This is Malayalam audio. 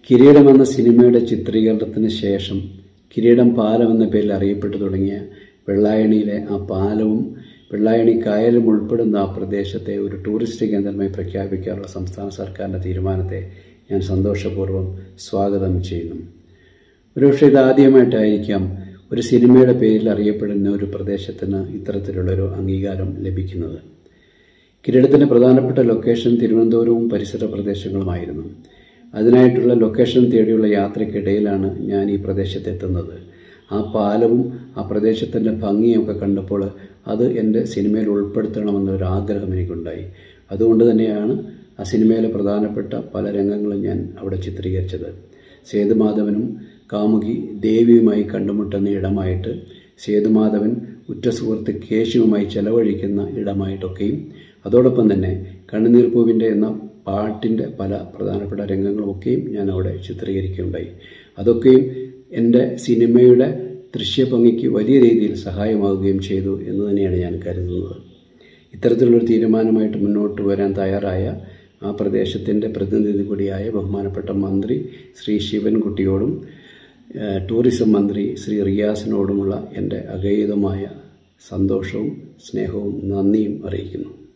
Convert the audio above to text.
കിരീടം എന്ന സിനിമയുടെ ചിത്രീകരണത്തിന് ശേഷം കിരീടം പാലം എന്ന പേരിൽ അറിയപ്പെട്ടു തുടങ്ങിയ വെള്ളായണിയിലെ ആ പാലവും വെള്ളായണി കായലും ഉൾപ്പെടുന്ന ആ പ്രദേശത്തെ ഒരു ടൂറിസ്റ്റ് കേന്ദ്രമായി പ്രഖ്യാപിക്കാനുള്ള സംസ്ഥാന സർക്കാരിൻ്റെ തീരുമാനത്തെ ഞാൻ സന്തോഷപൂർവ്വം സ്വാഗതം ചെയ്യുന്നു ഒരുപക്ഷെ ഇതാദ്യമായിട്ടായിരിക്കാം ഒരു സിനിമയുടെ പേരിൽ അറിയപ്പെടുന്ന ഒരു പ്രദേശത്തിന് ഇത്തരത്തിലുള്ളൊരു അംഗീകാരം ലഭിക്കുന്നത് കിരീടത്തിൻ്റെ പ്രധാനപ്പെട്ട ലൊക്കേഷൻ തിരുവനന്തപുരവും പരിസര പ്രദേശങ്ങളുമായിരുന്നു അതിനായിട്ടുള്ള ലൊക്കേഷൻ തേടിയുള്ള യാത്രയ്ക്കിടയിലാണ് ഞാൻ ഈ പ്രദേശത്തെത്തുന്നത് ആ പാലവും ആ പ്രദേശത്തിൻ്റെ ഭംഗിയൊക്കെ കണ്ടപ്പോൾ അത് എൻ്റെ സിനിമയിൽ ഉൾപ്പെടുത്തണമെന്നൊരു ആഗ്രഹം എനിക്കുണ്ടായി അതുകൊണ്ട് തന്നെയാണ് ആ സിനിമയിലെ പ്രധാനപ്പെട്ട പല രംഗങ്ങളും ഞാൻ അവിടെ ചിത്രീകരിച്ചത് സേതുമാധവനും കാമുകി ദേവിയുമായി കണ്ടുമുട്ടുന്ന ഇടമായിട്ട് സേതുമാധവൻ ഉറ്റ സുഹൃത്ത് കേശുവുമായി ചെലവഴിക്കുന്ന ഇടമായിട്ടൊക്കെയും അതോടൊപ്പം തന്നെ കണ്ണുനീർ പൂവിൻ്റെ എന്ന പാട്ടിൻ്റെ പല പ്രധാനപ്പെട്ട രംഗങ്ങളുമൊക്കെയും ഞാൻ അവിടെ ചിത്രീകരിക്കുകയുണ്ടായി അതൊക്കെയും എൻ്റെ സിനിമയുടെ ദൃശ്യഭംഗിക്ക് വലിയ രീതിയിൽ സഹായമാവുകയും ചെയ്തു എന്ന് തന്നെയാണ് ഞാൻ കരുതുന്നത് ഇത്തരത്തിലുള്ളൊരു തീരുമാനമായിട്ട് മുന്നോട്ട് വരാൻ തയ്യാറായ ആ പ്രദേശത്തിൻ്റെ പ്രതിനിധി കൂടിയായ ബഹുമാനപ്പെട്ട മന്ത്രി ശ്രീ ശിവൻകുട്ടിയോടും ഏഹ്, ടൂറിസം മന്ത്രി ശ്രീ റിയാസിനോടുമുള്ള എൻ്റെ അഗൈതമായ സന്തോഷവും സ്നേഹവും നന്ദിയും അറിയിക്കുന്നു